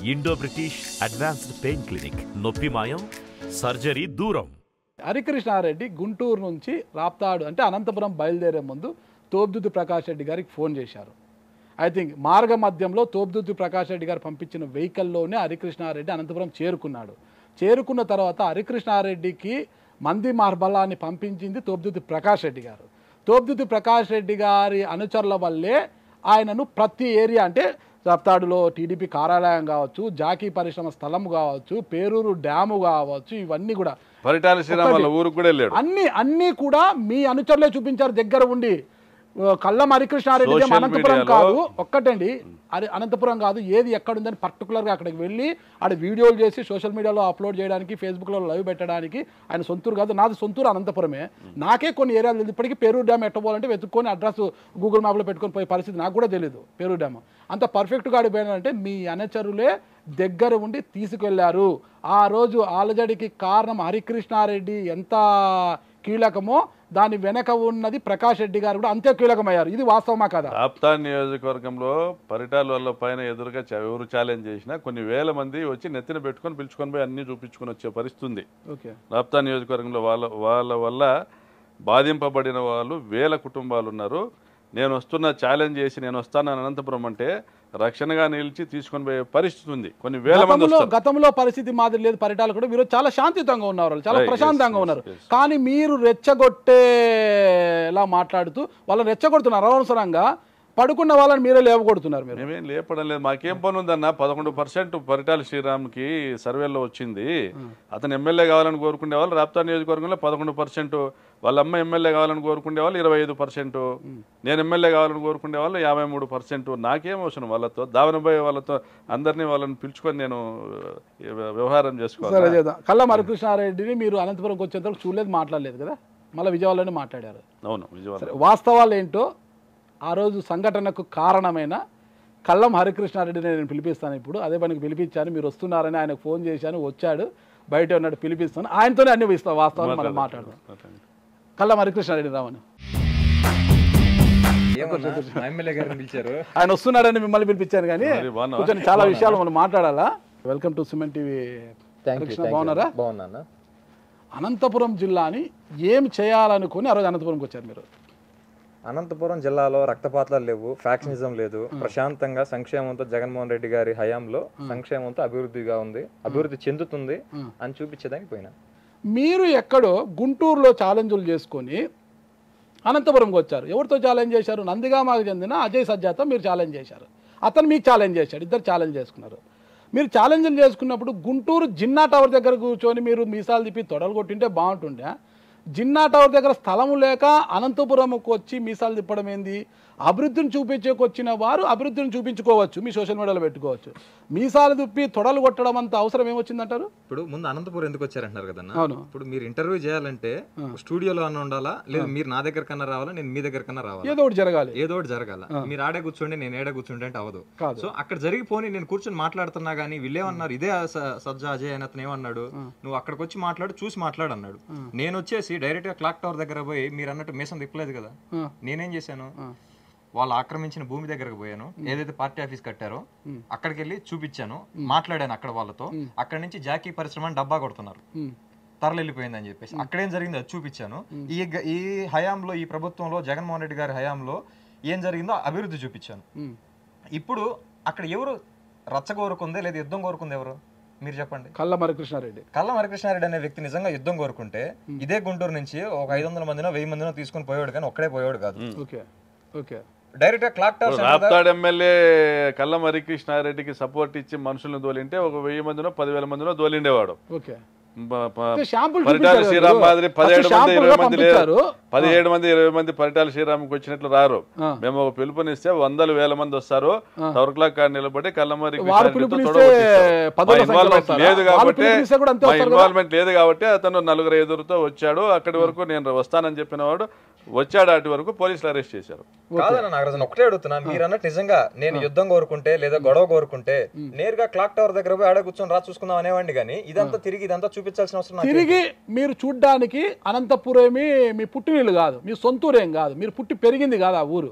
Indo British advanced pain clinic నొప్పి మాయం surgery దూరం హరికృష్ణారెడ్డి గుంటూరు నుంచి రాప్తాడు అంటే అనంతపురం బయలుదేరే ముందు తోబ్దుద్ది ప్రకాష్ రెడ్డి గారికి ఫోన్ చేశారు ఐ థింక్ మార్గ మధ్యంలో తోబ్దుద్ది ప్రకాష్ రెడ్డి గారు పంపించిన వెహికల్లోనే హరికృష్ణారెడ్డి అనంతపురం చేరుకున్నాడు చేరుకున్న తర్వాత హరికృష్ణారెడ్డికి మంది మార్బలాన్ని పంపించింది తోబ్దుద్ది ప్రకాష్ రెడ్డి గారు తోబ్దుద్ది ప్రకాష్ రెడ్డి గారి అనుచరుల వల్లే ఆయనను ప్రతి ఏరియా అంటే సప్తాడులో టీడీపీ కార్యాలయం కావచ్చు జాకీ పరిశ్రమ స్థలం కావచ్చు పేరూరు డ్యాము కావచ్చు ఇవన్నీ కూడా పరిటాల శ్రీరామ్ వాళ్ళ ఊరికి కూడా వెళ్ళాడు అన్ని అన్ని కూడా మీ అనుచరులే చూపించారు దగ్గర ఉండి ఓ, కళ్ళం హరికృష్ణారెడ్డి Social అనంతపురం mediaలో- కాదు ఒక్కటండి అది అనంతపురం కాదు ఏది ఎక్కడుందని పర్టికులర్గా అక్కడికి వెళ్ళి ఆడ వీడియోలు చేసి సోషల్ మీడియాలో అప్లోడ్ చేయడానికి ఫేస్బుక్లో లైవ్ పెట్టడానికి ఆయన సొంతూరు కాదు నాది సొంతూరు అనంతపురమే నాకే కొన్ని ఏరియాలు తెలియదు ఇప్పటికీ పేరూరు డ్యామ్ ఎట్టబోవాలంటే వెతుక్కొని అడ్రస్ గూగుల్ మ్యాప్లో పెట్టుకొని పోయే పరిస్థితి నాకు కూడా తెలియదు పేరూరు డ్యామ్ అంత పర్ఫెక్ట్గా అడిపోయినారంటే మీ అనుచరులే దగ్గర ఉండి తీసుకెళ్లారు ఆ రోజు ఆలజడికి కారణం హరికృష్ణారెడ్డి ఎంత కీలకమో దాని వెనక ఉన్నది ప్రకాష్ రెడ్డి గారు కూడా అంతే కీలకమయ్యారు ఇది వాస్తవమా కదా రాప్తా నియోజకవర్గంలో పరిటాల వాళ్ళ పైన ఎదురుగా చ- ఎవరు ఛాలెంజ్ చేసినా కొన్ని వేల మంది వచ్చి నెత్తిన పెట్టుకొని పిలుచుకొని పోయి అన్ని చూపించుకొని వచ్చే పరిస్థితి ఉంది ఓకే రాప్తా నియోజకవర్గంలో వాళ్ళ వాళ్ళ వల్ల బాధింపబడిన వాళ్ళు వేల కుటుంబాలు ఉన్నారు నేను వస్తున్న ఛాలెంజ్ చేసి నేను వస్తాను అనంతపురం అంటే రక్షణగా నిలిచి తీసుకొని పోయే పరిస్థితి ఉంది కొన్ని వేల మంది గతంలో వస్తారు గతంలో పరిస్థితి మాదిరి లేదు పరిటాలు కూడా మీరు చాలా శాంతియుతంగా ఉన్నారు వాళ్ళు, చాలా Right, yes, ప్రశాంతంగా yes, ఉన్నారు yes. కానీ మీరు రెచ్చగొట్టేలా మాట్లాడుతూ వాళ్ళని రెచ్చగొడుతున్నారు అనవసరంగా పడుకున్న వాళ్ళని మీరే లేవగొడుతున్నారు మీరు మేమేం లేపడం లేదు మాకేం పని ఉందన్న పదకొండు పర్సెంట్ పరిటాల శ్రీరామ్కి సర్వేలో వచ్చింది అతను ఎమ్మెల్యే కావాలని కోరుకునే వాళ్ళు రాప్తా నియోజకవర్గంలో పదకొండు పర్సెంట్ వాళ్ళ అమ్మ ఎమ్మెల్యే కావాలని కోరుకునే వాళ్ళు ఇరవై ఐదు పర్సెంట్ నేను ఎమ్మెల్యే కావాలని కోరుకునే వాళ్ళు యాభై మూడు పర్సెంట్ నాకేం అవసరం వాళ్ళతో దావనబోయే వాళ్ళతో అందరినీ వాళ్ళని పిలుచుకొని నేను ఆ, వ్యవహారం సరే చేసుకోవాలి చేద్దాం కళ్ళ మరకృష్ణారెడ్డిని మీరు అనంతపురంకి వచ్చేంతవరకు చూడలేదు మాట్లాడలేదు కదా మళ్ళీ విజయవాడలోనే మాట్లాడారు అవును విజయవాడ సరే వాస్తవాలు ఏంటో ఆ రోజు సంఘటనకు కారణమైన కళ్ళం హరికృష్ణారెడ్డిని నేను పిలిపిస్తాను ఇప్పుడు అదే పనికి పిలిపించాను మీరు వస్తున్నారని ఆయనకు ఫోన్ చేశాను వచ్చాడు బయట ఉన్నాడు పిలిపిస్తాను ఆయనతోనే అన్ని ఇస్తాం వాస్తవాలు మనం మాట్లాడదాం కళ్ళం హరికృష్ణారెడ్డి రావని ఏమన్నా మా ఎమ్మెల్యే గారిని పిలిచారు ఆయన వస్తున్నాడని మిమ్మల్ని పిలిపించాను కానీ మరి బాగున్నావా? కొంచెం చాలా విషయాలు మనం మాట్లాడాలా welcome to cement TV thank you Krishna బాగున్నారా బాగున్నా అనంతపురం జిల్లాని ఏం చేయాలనుకుని ఆ రోజు అనంతపురంకి వచ్చారు మీరు అనంతపురం జిల్లాలో రక్తపాతాలు లేవు ఫ్యాక్షనిజం లేదు ప్రశాంతంగా సంక్షేమంతో జగన్మోహన్ రెడ్డి గారి హయాంలో సంక్షేమంతో అభివృద్ధిగా ఉంది అభివృద్ధి చెందుతుంది అని చూపించేదానికి పోయినా మీరు ఎక్కడో గుంటూరులో ఛాలెంజ్లు చేసుకొని అనంతపురంకి వచ్చారు ఎవరితో ఛాలెంజ్ చేశారు నందిగామాకు చెందిన అజయ్ సజ్జాతో మీరు ఛాలెంజ్ చేశారు అతను మీకు ఛాలెంజ్ చేశాడు ఇద్దరు ఛాలెంజ్ చేసుకున్నారు మీరు ఛాలెంజ్లు చేసుకున్నప్పుడు గుంటూరు జిన్నా టవర్ దగ్గర కూర్చొని మీరు మీసాలు తిప్పి తొడలు కొట్టింటే బాగుంటుండే జిన్నా టవర్ దగ్గర స్థలము లేక అనంతపురంకు వచ్చి మీసాలు తిప్పడం ఏంది అభివృద్ధిని చూపించేకి వచ్చిన వారు అభివృద్ధిని చూపించుకోవచ్చు మీ సోషల్ మీడియాలో పెట్టుకోవచ్చు మీసాలు తిప్పి తొడలు కొట్టడం అంత అవసరం ఏమొచ్చిందంటారు ఇప్పుడు ముందు అనంతపురం ఎందుకు వచ్చారంటున్నారు కదన్నా అవును. ఇప్పుడు మీరు ఇంటర్వ్యూ చేయాలంటే స్టూడియోలో అన్న ఉండాలా లేదు మీరు నా దగ్గర కన్నా రావాలా నేను మీ దగ్గర కన్నా రావాలా ఏదో ఒకటి జరగాలి ఏదో ఒకటి జరగాల మీరు ఆడే కూర్చోండి నేను ఏడే కూర్చుంటే అంటే అవదు కాదు. సో అక్కడ జరిగిపోని నేను కూర్చొని మాట్లాడుతున్నా గానీ వీళ్ళేమన్నారు ఇదే స- సజ్జా అజయ్ అని అతను ఏమన్నాడు నువ్వు అక్కడికి వచ్చి మాట్లాడు చూసి మాట్లాడు అన్నాడు నేను వచ్చేసి డైరెక్ట్ గా క్లాక్ టవర్ దగ్గర పోయి మీరు అన్నట్టు మీసం తిప్పలేదు కదా ఆ. నేనేం చేశాను వాళ్ళు ఆక్రమించిన భూమి దగ్గరకు పోయాను ఏదైతే పార్టీ ఆఫీస్ కట్టారో అక్కడికి వెళ్ళి చూపించాను మాట్లాడాను అక్కడ వాళ్ళతో అక్కడ నుంచి జాకీ పరిశ్రమ అని డబ్బా కొడుతున్నారు ఉమ్. తరలి వెళ్ళిపోయిందని చెప్పేసి అక్కడేం జరిగిందో అది చూపించాను ఈ గ- ఈ హయాంలో ఈ ప్రభుత్వంలో జగన్మోహన్ రెడ్డి గారి హయాంలో ఏం జరిగిందో అభివృద్ధి చూపించాను ఉమ్. ఇప్పుడు అక్కడ ఎవరు రచ్చ కోరుకుందే లేదా యుద్ధం కోరుకుంది ఎవరు మీరు చెప్పండి కళ్ళ మరకృష్ణారెడ్డి కళ్ళ హరికృష్ణారెడ్డి అనే వ్యక్తి నిజంగా యుద్ధం కోరుకుంటే ఇదే గుంటూరు నుంచి ఒక ఐదు వందల మందినో వెయ్యి మందినో తీసుకొని పోయాడు కానీ ఒక్కడే పోయాడు కాదు ఓకే ఓకే డైరెక్ట్ గా క్లాక్ టవర్ సెంటర్ దగ్గర- రాప్తాడు ఎమ్మెల్యే కల్లం హరికృష్ణారెడ్డికి సపోర్ట్ ఇచ్చి మనుషులను దోలింటే ఒక వెయ్యి మందినో పదివేల మందినో దోలిండేవాడు ఓకే ప- ప- అంటే శాంపుల్ పరిటాల చూపించారు శ్రీరామ్ కదా. మాదిరి ఫస్ట్ పదిహేడు మంది శాంపుల్ ఇరవై గా మంది లేరు పంపించారు. పదిహేడు మంది ఇరవై మంది పరిటాల శ్రీరామ్కి వచ్చినట్లు రారు ఆ. మేము ఒక పిలుపునిస్తే వందలు వేల మంది వస్తారు టవర్ క్లాక్ కాడ నిలబడి కల్లమరి వారు పిలుపునిస్తే పదవుల సంఖ్యలో ఇన్వాల్వ్మెంట్ వస్తారా? లేదు వాళ్ళు కాబట్టి పిలుపునిస్తే కూడా అంతే మా వస్తారు కదా? ఇన్వాల్వ్మెంట్ లేదు కాబట్టి అతను నలుగురు ఎదురుతో వచ్చాడు అక్కడి వరకు నేను వస్తానని చెప్పిన వాడు వచ్చాడు అటు వరకు పోలీసులు అరెస్ట్ చేశారు కాదన్న నాగరాజన్ ఒకటే అడుగుతున్నా మీరు అన్నట్టు నిజంగా నేను యుద్ధం కోరుకుంటే లేదా గొడవ కోరుకుంటే నేరుగా క్లాక్ టవర్ దగ్గర పోయి ఆడ కూర్చొని రా చూసుకుందాం అనేవాడిని కానీ ఇదంతా తిరిగి ఇదంతా చూపించాల్సిన అవసరం నాకు తిరిగి మీరు చూడ్డానికి అనంతపురమి మీ పుట్టినీళ్ళు కాదు మీ సొంతూరేం కాదు మీరు పుట్టి పెరిగింది కాదు ఆ ఊరు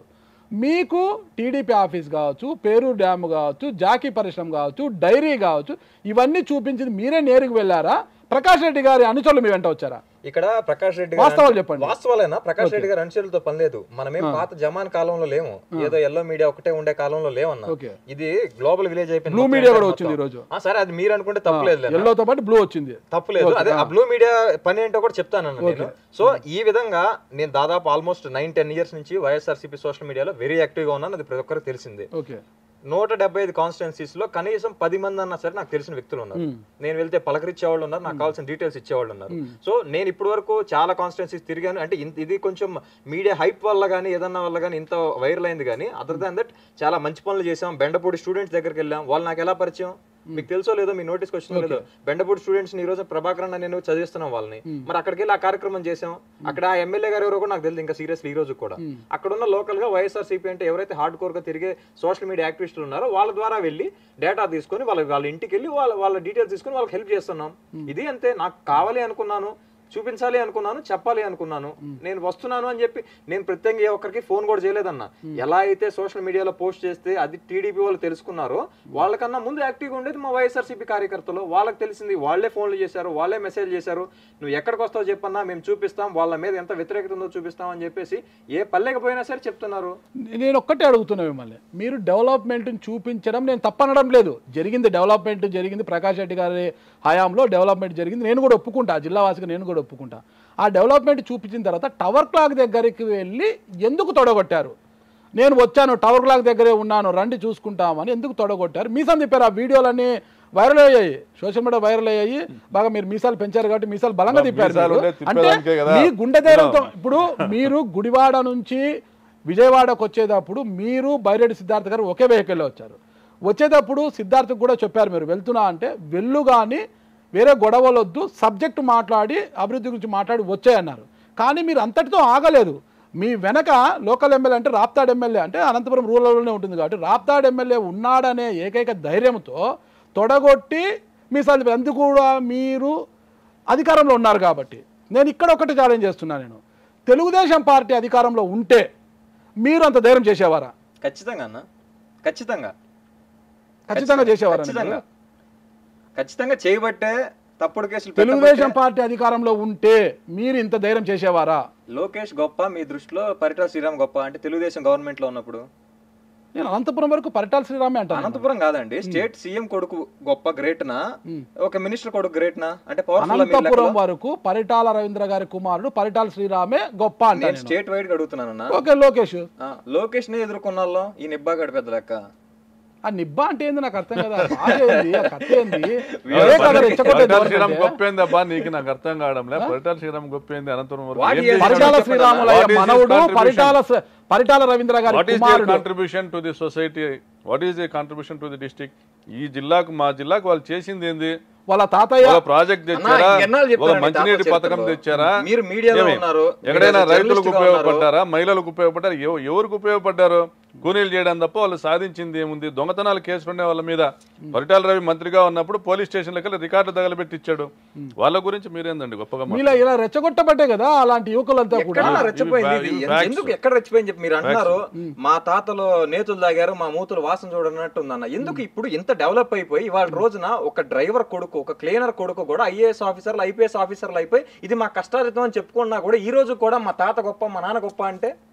మీకు టీడీపీ ఆఫీస్ కావచ్చు పేరూరు డ్యామ్ కావచ్చు జాకీ పరిశ్రమ కావచ్చు డైరీ కావచ్చు ఇవన్నీ చూపించింది మీరే నేరుగా వెళ్ళారా ప్రకాష్ రెడ్డి గారి అనుచరులు మీ వెంట వచ్చారా ఇక్కడ ప్రకాష్ రెడ్డి గారు వాస్తవాలు అంటే- చెప్పండి. వాస్తవాలేనా ప్రకాష్ రెడ్డి గారు అనుచరులతో పని లేదు మనమేం పాత జమాన్ కాలంలో లేము ఏదో ఎల్లో మీడియా ఒకటే ఉండే కాలంలో లేవన్నా ఓకే. ఇది గ్లోబల్ విలేజ్ అయిపోయింది బ్లూ మొత్తం మీడియా కూడా మొత్తం. వచ్చింది ఈ రోజు. ఆ, సరే అది మీరు అనుకుంటే తప్పులేదు ఎల్లోతో పాటు బ్లూ వచ్చింది తప్పులేదు అదే ఆ బ్లూ మీడియా పని ఏంటో కూడా చెప్తానన్న నేను సో ఈ విధంగా నేను దాదాపు ఆల్మోస్ట్ నైన్ టెన్ ఇయర్స్ నుంచి వైఎస్ఆర్సీపీ సోషల్ మీడియాలో వెరీ యాక్టివ్ గా ఉన్నాను అది ప్రతి ఒక్కరికి తెలిసింది ఓకే నూట డెబ్బై ఐదు కాన్స్టిట్యున్సీస్ లో కనీసం పది మంది అన్నా సరే నాకు తెలిసిన వ్యక్తులు ఉన్నారు నేను వెళ్తే పలకరించే వాళ్ళు ఉన్నారు నాకు కావాల్సిన డీటెయిల్స్ ఇచ్చేవాళ్ళు ఉన్నారు సో నేను ఇప్పటి వరకు చాలా కాన్స్టిట్యున్సీస్ తిరిగాను అంటే ఇంత- ఇది కొంచెం మీడియా హైప్ వల్ల కానీ ఏదన్నా వల్ల కానీ ఇంత వైరల్ అయింది కానీ అదర్ దాన్ దట్ చాలా మంచి పనులు చేసాం బెండపూడి స్టూడెంట్స్ దగ్గరికి వెళ్ళాం వాళ్ళు నాకు ఎలా పరిచయం మీకు తెలుసో లేదో మీ నోటీస్కి వచ్చిందో లేదో బెండపూడి స్టూడెంట్స్ ఈ రోజు ప్రభాకర్ అన్న నేను చదివిస్తున్నాం వాళ్ళని మరి అక్కడికి వెళ్ళి ఆ కార్యక్రమం చేసాం అక్కడ ఆ ఎమ్మెల్యే గారు ఎవరో కూడా నాకు తెలియదు ఇంకా సీరియస్లీ ఈ రోజు కూడా అక్కడ ఉన్న లోకల్ గా వైఎస్ఆర్ సిపి అంటే ఎవరైతే హార్డ్ కోర్ గా తిరిగే సోషల్ మీడియా యాక్టివిస్టులు ఉన్నారో వాళ్ళ ద్వారా వెళ్ళి డేటా తీసుకొని వాళ్ళ వాళ్ళ ఇంటికి వెళ్ళి వాళ్ళ వాళ్ళ డీటెయిల్స్ తీసుకొని వాళ్ళకి హెల్ప్ చేస్తున్నాం ఇది అంతే నాకు కావాలి అనుకున్నాను చూపించాలి అనుకున్నాను చెప్పాలి అనుకున్నాను నేను వస్తున్నాను అని చెప్పి నేను ప్రత్యేకంగా ఏ ఒక్కరికి ఫోన్ కూడా చేయలేదన్న ఎలా అయితే సోషల్ మీడియాలో పోస్ట్ చేస్తే అది టీడీపీ వాళ్ళు తెలుసుకున్నారో వాళ్ళకన్నా ముందు యాక్టివ్గా ఉండేది మా వైఎస్ఆర్సీపీ కార్యకర్తలు వాళ్ళకి తెలిసింది వాళ్ళే ఫోన్లు చేశారు వాళ్ళే మెసేజ్ చేశారు నువ్వు ఎక్కడికి వస్తావు చెప్పన్నా మేము చూపిస్తాం వాళ్ళ మీద ఎంత వ్యతిరేకత ఉందో చూపిస్తాం అని చెప్పేసి ఏ పల్లెకి పోయినా సరే చెప్తున్నారు నేను ఒక్కటే అడుగుతున్నా మిమ్మల్ని మీరు డెవలప్మెంట్ని చూపించడం నేను తప్పనడం లేదు జరిగింది డెవలప్మెంట్ జరిగింది ప్రకాష్ రెడ్డి గారి హయాంలో డెవలప్మెంట్ జరిగింది నేను కూడా ఒప్పుకుంటా ఆ జిల్లా వాసిగా నేను కూడా ఒప్పుకుంటా ఆ డెవలప్మెంట్ చూపించిన తర్వాత టవర్ క్లాక్ దగ్గరికి వెళ్ళి ఎందుకు తొడగొట్టారు నేను వచ్చాను టవర్ క్లాక్ దగ్గరే ఉన్నాను రండి చూసుకుంటామని ఎందుకు తొడగొట్టారు మీసం తిప్పారు ఆ వీడియోలన్నీ వైరల్ అయ్యాయి సోషల్ మీడియా వైరల్ అయ్యాయి బాగా మీరు మీసాలు పెంచారు కాబట్టి మీసాలు బలంగా తిప్పారు మీసాలు మీరు. ఉండే అంటే తిప్పేదానికే కదా. మీ గుండె ధైర్యంతో ఇప్పుడు మీరు గుడివాడ నుంచి విజయవాడకు వచ్చేటప్పుడు మీరు బైరెడ్డి సిద్ధార్థ గారు ఒకే వెహికల్లో వచ్చారు వచ్చేటప్పుడు సిద్ధార్థకు కూడా చెప్పారు మీరు వెళ్తున్నా అంటే వెళ్ళు కానీ వేరే గొడవలు వద్దు సబ్జెక్టు మాట్లాడి అభివృద్ధి గురించి మాట్లాడి వచ్చాయన్నారు కానీ మీరు అంతటితో ఆగలేదు మీ వెనక లోకల్ ఎమ్మెల్యే అంటే రాప్తాడ్ ఎమ్మెల్యే అంటే అనంతపురం రూరల్లోనే ఉంటుంది కాబట్టి రాప్తాడ్ ఎమ్మెల్యే ఉన్నాడనే ఏకైక ధైర్యంతో తొడగొట్టి మీ సార్ ఎందుకు కూడా మీరు అధికారంలో ఉన్నారు కాబట్టి నేను ఇక్కడ ఒకటి ఛాలెంజ్ చేస్తున్నాను నేను తెలుగుదేశం పార్టీ అధికారంలో ఉంటే మీరు అంత ధైర్యం చేసేవారా ఖచ్చితంగా అన్న ఖచ్చితంగా ఖచ్చితంగా చేసేవారా ఖచ్చితంగా మీరు? ఖచ్చితంగా చేయబట్టే తప్పుడు కేసులు తెలుగుదేశం పెట్టబట్టే పార్టీ అధికారంలో ఉంటే మీరు ఇంత ధైర్యం చేసేవారా లోకేష్ గొప్ప మీ దృష్టిలో పరిటాల శ్రీరామ్ గొప్ప అంటే తెలుగుదేశం గవర్నమెంట్ లో ఉన్నప్పుడు నేను అనంతపురం వరకు పరిటాల శ్రీరామే అంటాను అనంతపురం కాదండి స్టేట్ సీఎం కొడుకు గొప్ప గ్రేట్ నా ఒక మినిస్టర్ కొడుకు గ్రేట్ నా అంటే పవర్ఫుల్ అనంతపురం వరకు పరిటాల రవీంద్ర గారి కుమారుడు పరిటాల శ్రీరామే గొప్ప నేను అంటాను స్టేట్ వైడ్ గా అడుగుతున్నాను ఓకే లోకేష్ లోకేష్ నే ఎదుర్కొన్న వాళ్ళం ఈ నిబ్బాగడి పెద్ద లెక్క ఆ నిబ్బా అంటే ఏంది నాకు అర్థం కదా భాష ఏంది ఆ కథ ఏంది అదే కదా రెచ్చగొట్టేది పరిటాల శ్రీరామ్ ఎవరికంటే? గొప్ప ఏంది అబ్బా నీకు నాకు అర్థం కావడంలే పరిటాల శ్రీరామ్ గొప్ప ఏంది అనంతపురం వరకు వాట్ ఏం ఈస్ చేశాడు? పరిటాల చెప్పండి Sriramulayya What is his మనవుడు contribution? Paritala స- పరిటాల రవీంద్ర గారి వాట్ ఈస్ యువర్ కుమారుడు contribution to the society what is the contribution to the district ఈ జిల్లాకు మా జిల్లాకు వాళ్ళు చేసింది ఏంది వాళ్ళ తాతయ్య ఒక ప్రాజెక్ట్ అన్నా, తెచ్చారా ఎన్నాళ్ళు ఒక చెప్పారండి మంచినీటి తాత పథకం చరిత్రలో? తెచ్చారా మీరు మీడియాలో ఏమి? ఉన్నారు, ఎక్కడైనా మీరు రైతులకు జర్నలిస్ట్గా ఉపయోగపడ్డారా మహిళలకు ఉపయోగపడ్డారు ఎవ- ఎవరికి ఉపయోగపడ్డారు కూలీలు చేయడం తప్ప వాళ్ళు సాధించింది ఏముంది దొంగతనాలు కేసులు ఉన్నాయి వాళ్ళ మీద పరిటాల రవి మంత్రిగా ఉన్నప్పుడు పోలీస్ స్టేషన్లకి వెళ్ళి రికార్డు తగలబెట్టి ఇచ్చాడు వాళ్ళ గురించి మీరేందండి గొప్పగా మీలా ఇలా రెచ్చగొట్టబట్టే కదా అలాంటి యువకులంతా కూడా ఎక్కడ రెచ్చిపోయింది ఇది? ఇవి ఎందు- facts. ఎందుకు ఎక్కడ రెచ్చిపోయింది చెప్పి మీరు అంటున్నారు మా తాతలు నేతులు తాగారు మా మూతులు వాసన చూడనట్టు ఉందన్న ఎందుకు ఇప్పుడు ఇంత డెవలప్ అయిపోయి ఇవాళ రోజున ఒక డ్రైవర్ కొడుకు ఒక క్లీనర్ కొడుకు కూడా ఐఏఎస్ ఆఫీసర్లు ఐపీఎస్ ఆఫీసర్లు అయిపోయి ఇది మా కష్టార్జితం అని చెప్పుకున్నా కూడా ఈ రోజు కూడా మా తాత గొప్ప మా నాన్న గొప్ప అంటే